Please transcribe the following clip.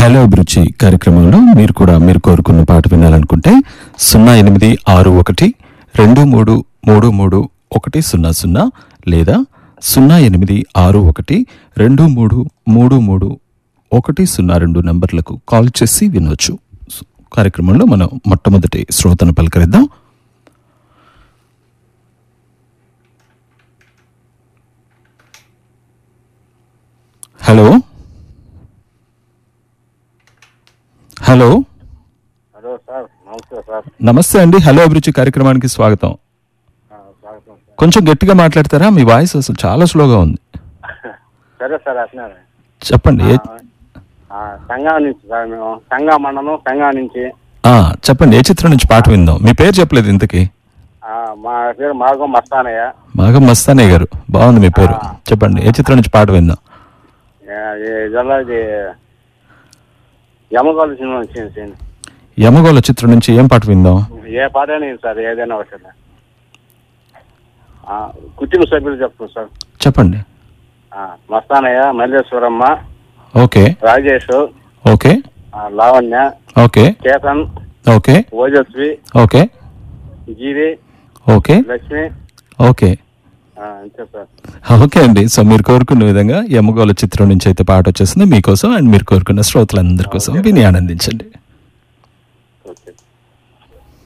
Hello అభిరుచి కార్యక్రమంలో మీరు కూడా మీరు కోరుకున్న పాట వినాలనుకుంటే సున్నా ఎనిమిది ఆరు ఒకటి రెండు మూడు మూడు మూడు ఒకటి సున్నా సున్నా లేదా సున్నా ఎనిమిది ఆరు ఒకటి రెండు మూడు మూడు మూడు ఒకటి సున్నా రెండు నంబర్లకు కాల్ చేసి వినొచ్చు సు- కార్యక్రమంలో మనం మొట్టమొదటి శ్రోతను పలకరిద్దాం హలో హలో హలో సార్ నమస్తే సార్ నమస్తే అండి హలో అభిరుచి కార్యక్రమానికి స్వాగతం ఆ, స్వాగతం సార్ కొంచెం గట్టిగా మాట్లాడతారా మీ వాయిస్ అసలు చాలా స్లోగా ఉంది సరే సార్ అట్లా చెప్పండి ఏ- సంఘం నుంచి సార్ మేము సంఘం మండలం సంఘం నుంచి ఆ, చెప్పండి ఏ చిత్రం నుంచి పాట విందాం మీ పేరు చెప్పలేదు ఇంతకి ఆ, మా పేరు మార్గం మస్తానయ్య బాగా మస్తానే గారు బాగుంది మీ పేరు చెప్పండి ఏ చిత్రం నుంచి పాట విందాం ఏ- ఈ జిల్లా ఇది యమగోళ సినిమా వచ్చింది సార్. యమగోళ చిత్రం నుంచి ఏం పాట విందాం ఏ పాట అయినా సార్ ఏదైనా ఒకటి ఆ, కుటుంబ సభ్యులు చెప్తాను సార్ చెప్పండి ఆ, మస్తానయ్య మల్లేశ్వరమ్మ ఓకే రాజేష్ ఓకే ఆ, Lavanya okay Chetan okay Ojasvi okay Giri okay Lakshmi okay ఆ, అంతే సార్ ఓకే అండి సో మీరు కోరుకున్న విధంగా యమగోళ చిత్రం నుంచి అయితే పాట వచ్చేసింది మీకోసం అండ్ మీరు కోరుకున్న శ్రోతలందరి కోసం విని ఆనందించండి